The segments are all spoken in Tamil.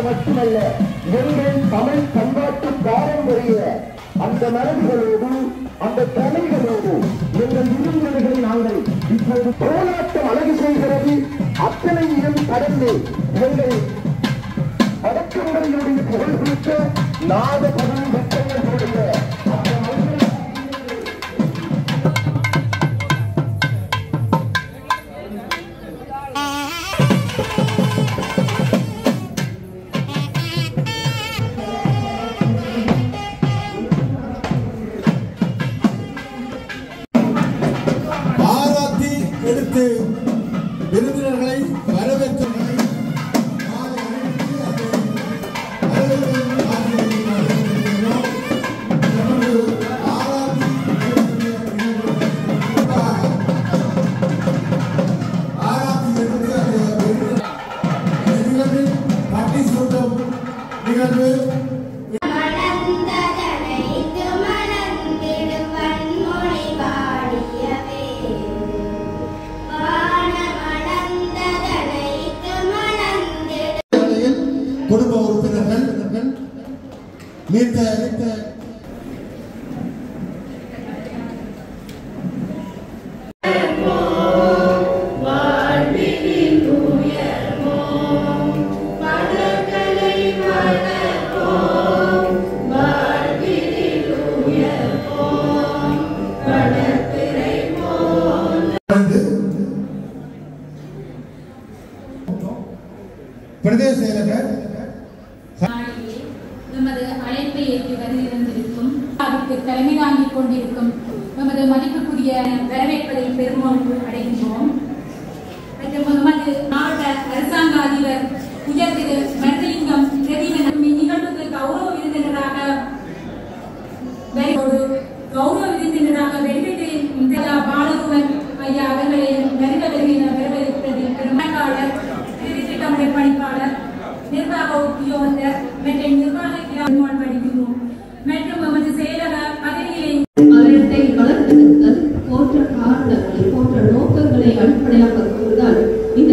மட்டுமல்ல எங்கள் தமிழ் பண்பாட்டு பாரம்பரிய அந்த மரபுகளோடு அந்த கலைகளோடு எங்கள் விருந்தினர்களை நாங்கள் இப்போது போராட்டம் அழகு செய்கிறது அத்தனையும் கடந்து எங்கள் வடக்கங்களுடைய புகழ் குறித்த நாத பதவி வட்டங்களுடைய அந்த மனிதர்கள் ஆராத்தி எடுத்து விருந்தினர்களை வரவேற்று நிகழ்வு மணந்ததனைத்து மணந்திடும் வன்மொழி பாடியவே. வான மணந்ததனைத்து மணந்திடும் வேளையில் குடும்ப உறுப்பினர்கள் நீத்த நீத்த பிரதேச செயலகர் நாளிலே எமது அழைப்பை ஏற்று வருகை தந்திருக்கும் அதற்கு தலைமை தாங்கிக் கொண்டிருக்கும் எமது மதிப்புக்குரிய வரவேற்பதில் பெருமளவு அடைகின்றோம் மற்றும் எமது மாவட்ட அரசாங்க அதிபர் உயர் திரு மருதலிங்கம் ரவீந்திரன் இந்நிகழ்வுக்கு கௌரவ விருந்தினராக வருவோடு கௌரவ விருந்தினராக வெல்வெற்றி இந்திரா பாலகுவன் ஐயா அவர்களை வருக வருகிற வரவேற்பதில் பெருமக்காளர் திட்டமுறை பணிப்பாளர் நிர்வாக உத்தியோகத்தர் மற்றும் நிர்வாக கிராமம் படிக்கிறோம் மற்றும் எமது செயலக பதவிகளை ஆலயத்தை வளர்த்தெடுத்தல் போன்ற காரணங்களை போன்ற நோக்கங்களை அடிப்படையாக கொண்டுதான் இந்த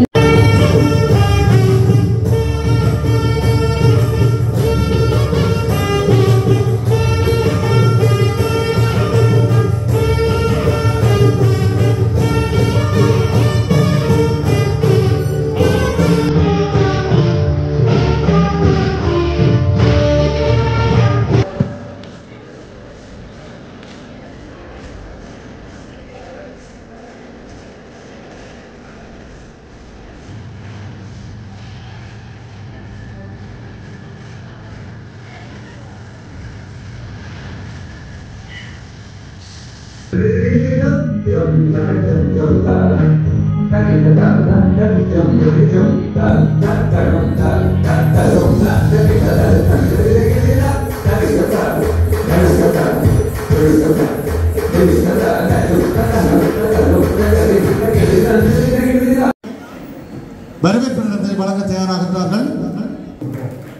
வரவேற்பு நிலத்தை வழங்க தயாராகின்றார்கள்